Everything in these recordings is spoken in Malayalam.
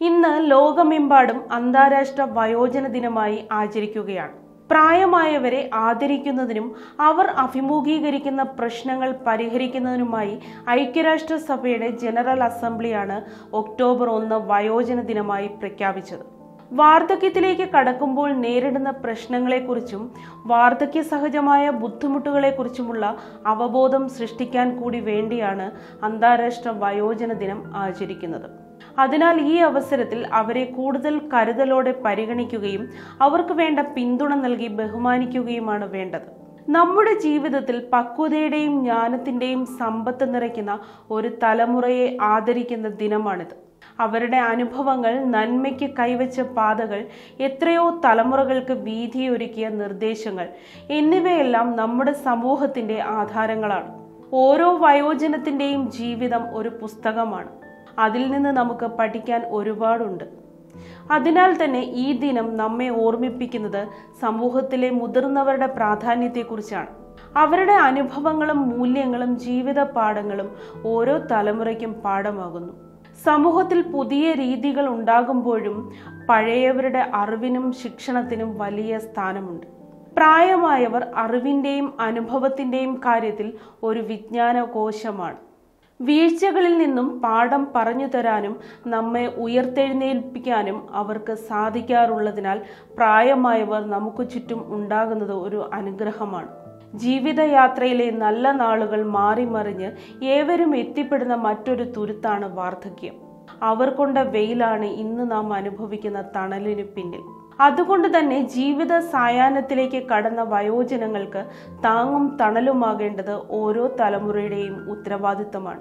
ഇന്ന് ലോകമെമ്പാടും അന്താരാഷ്ട്ര വയോജന ദിനമായി ആചരിക്കുകയാണ് പ്രായമായവരെ ആദരിക്കുന്നതിനും അവർ അഭിമുഖീകരിക്കുന്ന പ്രശ്നങ്ങൾ പരിഹരിക്കുന്നതിനുമായി ഐക്യരാഷ്ട്രസഭയുടെ ജനറൽ അസംബ്ലിയാണ് ഒക്ടോബർ ഒന്ന് വയോജന ദിനമായി പ്രഖ്യാപിച്ചത് വാർദ്ധക്യത്തിലേക്ക് കടക്കുമ്പോൾ നേരിടുന്ന പ്രശ്നങ്ങളെക്കുറിച്ചും വാർദ്ധക്യ സഹജമായ ബുദ്ധിമുട്ടുകളെക്കുറിച്ചുമുള്ള അവബോധം സൃഷ്ടിക്കാൻ കൂടി വേണ്ടിയാണ് അന്താരാഷ്ട്ര വയോജന ദിനം ആചരിക്കുന്നത് അതിനാൽ ഈ അവസരത്തിൽ അവരെ കൂടുതൽ കരുതലോടെ പരിഗണിക്കുകയും അവർക്ക് വേണ്ട പിന്തുണ നൽകി ബഹുമാനിക്കുകയുമാണ് വേണ്ടത് നമ്മുടെ ജീവിതത്തിൽ പക്വതയുടെയും ജ്ഞാനത്തിന്റെയും സമ്പത്ത് നിറയ്ക്കുന്ന ഒരു തലമുറയെ ആദരിക്കുന്ന ദിനമാണിത് അവരുടെ അനുഭവങ്ങൾ നന്മയ്ക്ക് കൈവച്ച പാതകൾ എത്രയോ തലമുറകൾക്ക് വീതിയൊരുക്കിയ നിർദ്ദേശങ്ങൾ എന്നിവയെല്ലാം നമ്മുടെ സമൂഹത്തിന്റെ ആധാരങ്ങളാണ് ഓരോ വയോജനത്തിന്റെയും ജീവിതം ഒരു പുസ്തകമാണ് അതിൽ നിന്ന് നമുക്ക് പഠിക്കാൻ ഒരുപാടുണ്ട് അതിനാൽ തന്നെ ഈ ദിനം നമ്മെ ഓർമ്മിപ്പിക്കുന്നത് സമൂഹത്തിലെ മുതിർന്നവരുടെ പ്രാധാന്യത്തെക്കുറിച്ചാണ് അവരുടെ അനുഭവങ്ങളും മൂല്യങ്ങളും ജീവിത പാഠങ്ങളും ഓരോ തലമുറയ്ക്കും പാഠമാകുന്നു സമൂഹത്തിൽ പുതിയ രീതികൾ ഉണ്ടാകുമ്പോഴും പഴയവരുടെ അറിവിനും ശിക്ഷണത്തിനും വലിയ സ്ഥാനമുണ്ട് പ്രായമായവർ അറിവിൻ്റെയും അനുഭവത്തിൻ്റെയും കാര്യത്തിൽ ഒരു വിജ്ഞാന കോശമാണ് വീഴ്ചകളിൽ നിന്നും പാഠം പറഞ്ഞു തരാനും നമ്മെ ഉയർത്തെഴുന്നേൽപ്പിക്കാനും അവർക്ക് സാധിക്കാറുള്ളതിനാൽ പ്രായമായവർ നമുക്ക് ചുറ്റും ഉണ്ടാകുന്നത് ഒരു അനുഗ്രഹമാണ് ജീവിതയാത്രയിലെ നല്ല നാളുകൾ മാറിമറിഞ്ഞ് ഏവരും എത്തിപ്പെടുന്ന മറ്റൊരു തുരുത്താണ് വാർദ്ധക്യം അവർ കൊണ്ട വെയിലാണ് ഇന്ന് നാം അനുഭവിക്കുന്ന തണലിന് പിന്നിൽ അതുകൊണ്ട് തന്നെ ജീവിത സായാഹ്നത്തിലേക്ക് കടന്ന വയോജനങ്ങൾക്ക് താങ്ങും തണലുമാകേണ്ടത് ഓരോ തലമുറയുടെയും ഉത്തരവാദിത്തമാണ്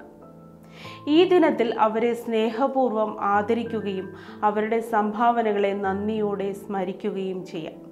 ഈ ദിനത്തിൽ അവരെ സ്നേഹപൂർവ്വം ആദരിക്കുകയും അവരുടെ സംഭാവനകളെ നന്ദിയോടെ സ്മരിക്കുകയും ചെയ്യാം